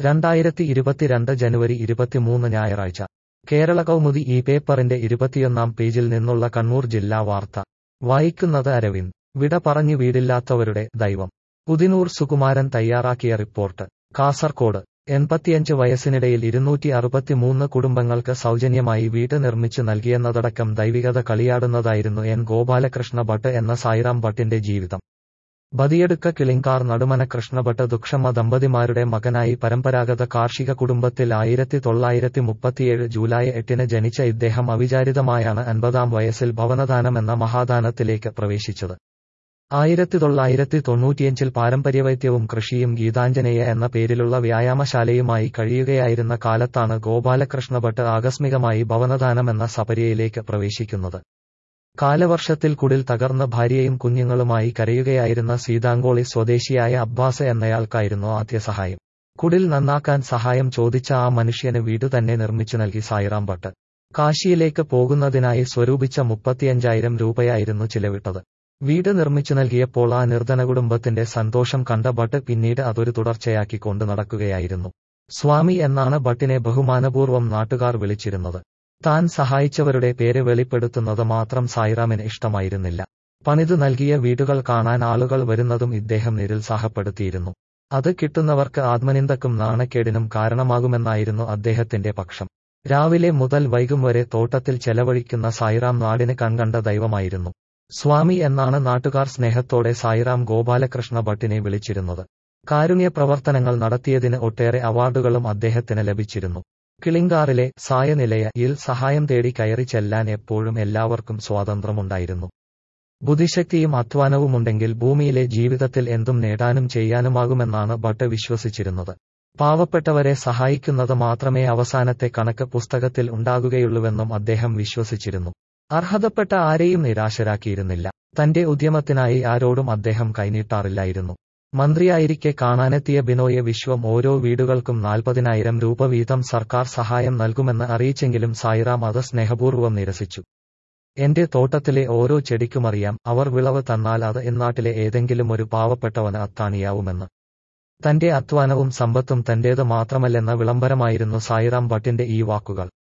രണ്ടായിരത്തി ഇരുപത്തിരണ്ട് ജനുവരി ഇരുപത്തിമൂന്ന് ഞായറാഴ്ച കേരള കൗമുദി ഈ പേപ്പറിന്റെ ഇരുപത്തിയൊന്നാം പേജിൽ നിന്നുള്ള കണ്ണൂർ ജില്ലാ വാർത്ത വായിക്കുന്നത് അരവിന്ദ് വിട പറഞ്ഞു വീടില്ലാത്തവരുടെ ദൈവം പുതിനൂർ സുകുമാരൻ തയ്യാറാക്കിയ റിപ്പോർട്ട് കാസർകോട് എൺപത്തിയഞ്ച് വയസ്സിനിടയിൽ ഇരുന്നൂറ്റി അറുപത്തിമൂന്ന് കുടുംബങ്ങൾക്ക് സൗജന്യമായി വീട് നിർമ്മിച്ചു നൽകിയെന്നതടക്കം ദൈവികത കളിയാടുന്നതായിരുന്നു എൻ ഗോപാലകൃഷ്ണ ഭട്ട് എന്ന സായിറാം ഭട്ടിന്റെ ജീവിതം ബദിയെടുക്ക കിളിങ്കാർ നടുമന കൃഷ്ണഭട്ട് ദുക്ഷമ്മ ദമ്പതിമാരുടെ മകനായി പരമ്പരാഗത കാർഷിക കുടുംബത്തിൽ ആയിരത്തി തൊള്ളായിരത്തി മുപ്പത്തിയേഴ് ജൂലൈ എട്ടിന് ജനിച്ച ഇദ്ദേഹം അവിചാരിതമായാണ് അൻപതാം വയസ്സിൽ ഭവനദാനം എന്ന മഹാദാനത്തിലേക്ക് പ്രവേശിച്ചത് ആയിരത്തി തൊള്ളായിരത്തി തൊണ്ണൂറ്റിയഞ്ചിൽ പാരമ്പര്യവൈദ്യവും കൃഷിയും ഗീതാഞ്ജനേയ എന്ന പേരിലുള്ള വ്യായാമശാലയുമായി കഴിയുകയായിരുന്ന കാലത്താണ് ഗോപാലകൃഷ്ണ ഭട്ട് ആകസ്മികമായി ഭവനദാനം എന്ന സപര്യയിലേക്ക് പ്രവേശിക്കുന്നത് കാലവർഷത്തിൽ കുടിൽ തകർന്ന ഭാര്യയും കുഞ്ഞുങ്ങളുമായി കരയുകയായിരുന്ന സീതാങ്കോളി സ്വദേശിയായ അബ്ബാസ് എന്നയാൾക്കായിരുന്നു ആദ്യ സഹായം കുടിൽ നന്നാക്കാൻ സഹായം ചോദിച്ച ആ മനുഷ്യന് വീട് തന്നെ നിർമ്മിച്ചു നൽകി സായിറാം ഭട്ട് കാശിയിലേക്ക് പോകുന്നതിനായി സ്വരൂപിച്ച മുപ്പത്തിയഞ്ചായിരം രൂപയായിരുന്നു ചിലവിട്ടത് വീട് നിർമ്മിച്ചു നൽകിയപ്പോൾ ആ നിർധന കുടുംബത്തിന്റെ സന്തോഷം കണ്ട ഭട്ട് പിന്നീട് അതൊരു തുടർച്ചയാക്കി കൊണ്ടു നടക്കുകയായിരുന്നു സ്വാമി എന്നാണ് ഭട്ടിനെ ബഹുമാനപൂർവ്വം നാട്ടുകാർ വിളിച്ചിരുന്നത് താൻ സഹായിച്ചവരുടെ പേര് വെളിപ്പെടുത്തുന്നത് മാത്രം സായിറാമിന് ഇഷ്ടമായിരുന്നില്ല പണിതു നൽകിയ വീടുകൾ കാണാൻ ആളുകൾ വരുന്നതും ഇദ്ദേഹം നിരുത്സാഹപ്പെടുത്തിയിരുന്നു അത് കിട്ടുന്നവർക്ക് ആത്മനിന്ദക്കും നാണക്കേടിനും കാരണമാകുമെന്നായിരുന്നു അദ്ദേഹത്തിന്റെ പക്ഷം രാവിലെ മുതൽ വൈകും വരെ തോട്ടത്തിൽ ചെലവഴിക്കുന്ന സായിറാം നാടിന് കൺകണ്ട ദൈവമായിരുന്നു സ്വാമി എന്നാണ് നാട്ടുകാർ സ്നേഹത്തോടെ സായിറാം ഗോപാലകൃഷ്ണ ഭട്ടിനെ വിളിച്ചിരുന്നത് കാരുണ്യ പ്രവർത്തനങ്ങൾ നടത്തിയതിന് ഒട്ടേറെ അവാർഡുകളും അദ്ദേഹത്തിന് ലഭിച്ചിരുന്നു കിളിങ്കാറിലെ സായനിലയയിൽ സഹായം തേടി കയറി ചെല്ലാൻ എപ്പോഴും എല്ലാവർക്കും സ്വാതന്ത്ര്യമുണ്ടായിരുന്നു ബുദ്ധിശക്തിയും അധ്വാനവുമുണ്ടെങ്കിൽ ഭൂമിയിലെ ജീവിതത്തിൽ എന്തും നേടാനും ചെയ്യാനുമാകുമെന്നാണ് ഭട്ട് വിശ്വസിച്ചിരുന്നത് പാവപ്പെട്ടവരെ സഹായിക്കുന്നത് മാത്രമേ അവസാനത്തെ കണക്ക് പുസ്തകത്തിൽ ഉണ്ടാകുകയുള്ളൂവെന്നും അദ്ദേഹം വിശ്വസിച്ചിരുന്നു അർഹതപ്പെട്ട ആരെയും നിരാശരാക്കിയിരുന്നില്ല തന്റെ ഉദ്യമത്തിനായി ആരോടും അദ്ദേഹം കൈനീട്ടാറില്ലായിരുന്നു മന്ത്രിയായിരിക്കെ കാണാനെത്തിയ ബിനോയ് വിശ്വം ഓരോ വീടുകൾക്കും നാൽപ്പതിനായിരം രൂപ വീതം സർക്കാർ സഹായം നൽകുമെന്ന് അറിയിച്ചെങ്കിലും സായിറാം അത് സ്നേഹപൂർവ്വം നിരസിച്ചു എന്റെ തോട്ടത്തിലെ ഓരോ ചെടിക്കുമറിയാം അവർ വിളവ് തന്നാൽ അത് ഇന്നാട്ടിലെ ഏതെങ്കിലും ഒരു പാവപ്പെട്ടവന് അത്താണിയാവുമെന്ന് തന്റെ അധ്വാനവും സമ്പത്തും തന്റേത് മാത്രമല്ലെന്ന വിളംബരമായിരുന്നു സായിറാം ഭട്ടിന്റെ ഈ വാക്കുകൾ